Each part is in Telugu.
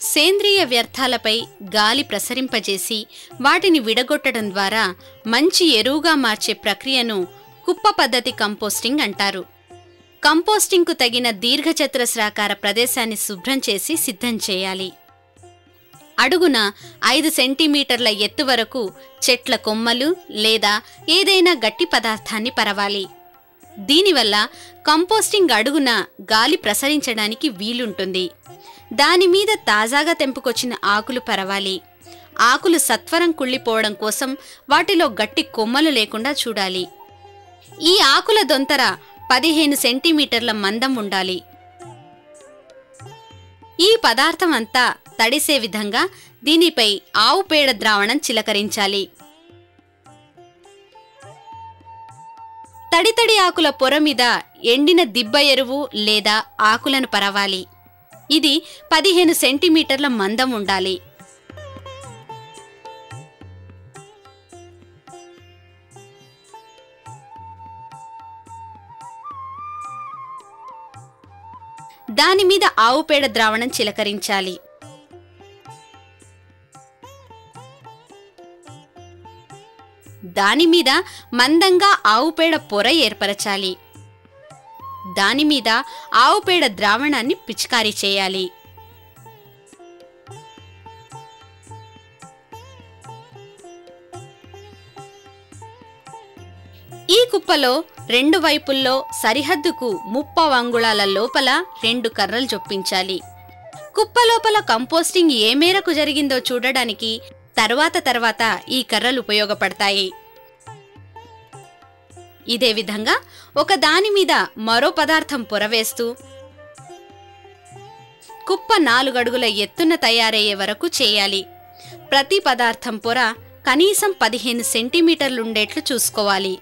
సేంద్రియ వ్యర్థాలపై గాలి ప్రసరింపజేసి వాటిని విడగొట్టడం ద్వారా మంచి ఎరువుగా మార్చే ప్రక్రియను కుప్ప పద్ధతి కంపోస్టింగ్ అంటారు కంపోస్టింగ్కు తగిన దీర్ఘచతురస్రాకార ప్రదేశాన్ని శుభ్రం చేసి సిద్ధం చేయాలి అడుగున ఐదు సెంటీమీటర్ల ఎత్తు వరకు చెట్ల కొమ్మలు లేదా ఏదైనా గట్టి పదార్థాన్ని పరవాలి దీనివల్ల కంపోస్టింగ్ అడుగున గాలి ప్రసరించడానికి వీలుంటుంది దానిమీద తాజాగా తెంపుకొచ్చిన ఆకులు పరవాలి ఆకులు సత్వరం కుళ్ళిపోవడం కోసం వాటిలో గట్టి కొమ్మలు లేకుండా చూడాలి ఈ ఆకుల దొంతర పదిహేను సెంటీమీటర్ల మందం ఉండాలి ఈ పదార్థం అంతా తడిసే విధంగా దీనిపై ఆవు పేడ ద్రావణం చిలకరించాలి తడితడి ఆకుల పొర మీద ఎండిన దిబ్బ ఎరువు లేదా ఆకులను పరవాలి ఇది పదిహేను సెంటీమీటర్ల మందం ఉండాలి దాని మీద ఆవు పేడ ద్రావణం చిలకరించాలి దాని మీద మందంగా ఆవు పేడ పొర ఏర్పరచాలి దాని మీద ఆవు పేడ ద్రావణాన్ని పిచికారీ చేయాలి ఈ కుప్పలో రెండు వైపుల్లో సరిహద్దుకు ముప్ప అంగుళాల లోపల రెండు కర్రలు చొప్పించాలి కుప్ప లోపల కంపోస్టింగ్ ఏ మేరకు జరిగిందో చూడడానికి తర్వాత తర్వాత ఈ కర్రలు ఉపయోగపడతాయి ఇదే విధంగా ఒక దాని మీద మరో పదార్థం పొరవేస్తూ కుప్ప నాలుగడుగుల ఎత్తున తయారయ్యే వరకు చేయాలి ప్రతి పదార్థం పొర కనీసం పదిహేను సెంటీమీటర్లుండేట్లు చూసుకోవాలి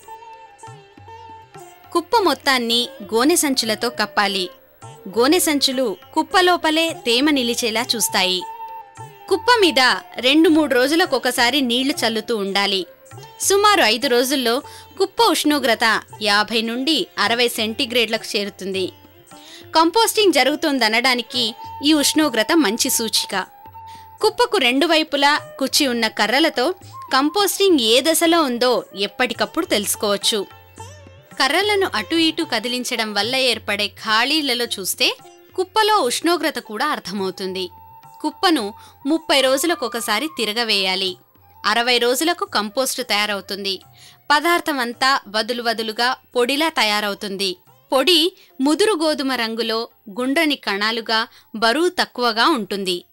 కుప్ప మొత్తాన్ని గోనె సంచులతో కప్పాలి గోనె సంచులు కుప్ప లోపలే తేమ నిలిచేలా చూస్తాయి కుప్ప మీద రెండు మూడు రోజులకు ఒకసారి నీళ్లు చల్లుతూ ఉండాలి సుమారు ఐదు రోజుల్లో కుప్ప ఉష్ణోగ్రత యాభై నుండి అరవై సెంటీగ్రేడ్లకు చేరుతుంది కంపోస్టింగ్ జరుగుతోందనడానికి ఈ ఉష్ణోగ్రత మంచి సూచిక కుప్పకు రెండు వైపులా కుచ్చి ఉన్న కర్రలతో కంపోస్టింగ్ ఏ దశలో ఉందో ఎప్పటికప్పుడు తెలుసుకోవచ్చు కర్రలను అటు ఇటు కదిలించడం వల్ల ఏర్పడే ఖాళీలలో చూస్తే కుప్పలో ఉష్ణోగ్రత కూడా అర్థమవుతుంది కుప్పను ముప్పై రోజులకు ఒకసారి తిరగవేయాలి అరవై రోజులకు కంపోస్టు తయారవుతుంది పదార్థం అంతా వదులు వదులుగా పొడిలా తయారవుతుంది పొడి ముదురు గోధుమ రంగులో గుండ్రని కణాలుగా బరువు తక్కువగా ఉంటుంది